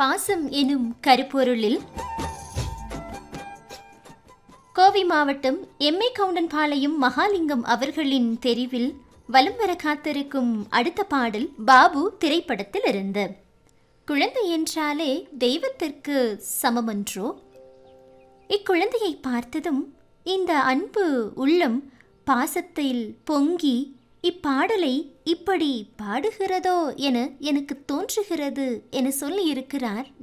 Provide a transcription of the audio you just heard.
பாசம் எனும் கருப்பொருளில் கோவை மாவட்டம் எம்ஏ கவுண்டன்பாளையம் மகாலிங்கம் அவர்களின் தெரிவில் வலம் வர காத்திருக்கும் அடுத்த பாடல் பாபு திரைப்படத்தில் இருந்து குழந்தை என்றாலே தெய்வத்திற்கு சமமன்றோ இக்குழந்தையை பார்த்ததும் இந்த அன்பு உள்ளம் பாசத்தில் பொங்கி இப்பாடலை இப்படி பாடுகிறதோ என எனக்கு தோன்றுகிறது என சொல்லியிருக்கிறார்